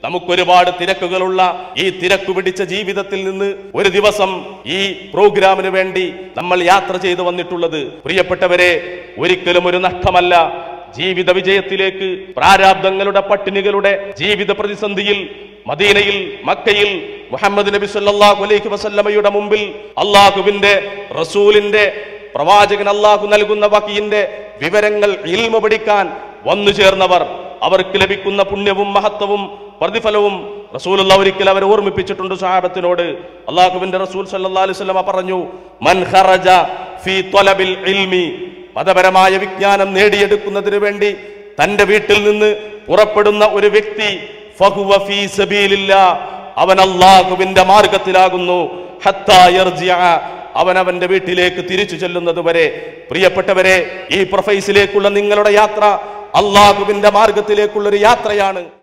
നമുക്കൊരുപാട് തിരക്കുകളുള്ള ഈ തിരക്കു പിടിച്ച ജീവിതത്തിൽ നിന്ന് ഒരു ദിവസം ഈ പ്രോഗ്രാമിന് വേണ്ടി നമ്മൾ യാത്ര ചെയ്തു വന്നിട്ടുള്ളത് പ്രിയപ്പെട്ടവരെ ഒരിക്കലും ഒരു നഷ്ടമല്ല ജീവിത വിജയത്തിലേക്ക് പ്രാരാബ്ദങ്ങളുടെ പട്ടിണികളുടെ ജീവിത പ്രതിസന്ധിയിൽ മദീനയിൽ മക്കയിൽ മുഹമ്മദ് നബി സല്ലല്ലാഹു അലൈഹി വസല്ലമയുടെ മുമ്പിൽ അള്ളാഹുവിന്റെ റസൂലിന്റെ പ്രവാചകൻ അള്ളാഹു നൽകുന്ന വകീന്റെ വിവരങ്ങൾ ഇൽമ പഠിക്കാൻ വന്നു ചേർന്നവർ അവർക്ക് ലഭിക്കുന്ന പുണ്യവും മഹത്വവും പ്രതിഫലവും റസൂലുള്ള ഒരിക്കൽ അവരെ ഓർമ്മിപ്പിച്ചിട്ടുണ്ട് സഹാബത്തിനോട് അള്ളാഹുവിന്റെ റസൂൽ സല്ലല്ലാഹു അലൈഹി വസല്ലമ പറഞ്ഞു മൻ ഖറജ ഫീ ത്വലബിൽ ഇൽമി മതപരമായ വിജ്ഞാനം നേടിയെടുക്കുന്നതിന് വേണ്ടി തന്റെ വീട്ടിൽ നിന്ന് പുറപ്പെടുന്ന ഒരു വ്യക്തി ഫഹുവ ഫീ സബീലില്ലാ അവൻ അള്ളാഹുവിന്റെ മാർഗത്തിലാകുന്നു ഹത്താ യർജിഅ അവൻ അവന്റെ വീട്ടിലേക്ക് തിരിച്ചു ചെല്ലുന്നത് വരെ പ്രിയപ്പെട്ടവരെ ഈ പ്രൊഫൈസിലേക്കുള്ള നിങ്ങളുടെ യാത്ര അള്ളാഹുവിന്റെ മാർഗത്തിലേക്കുള്ള ഒരു യാത്രയാണ്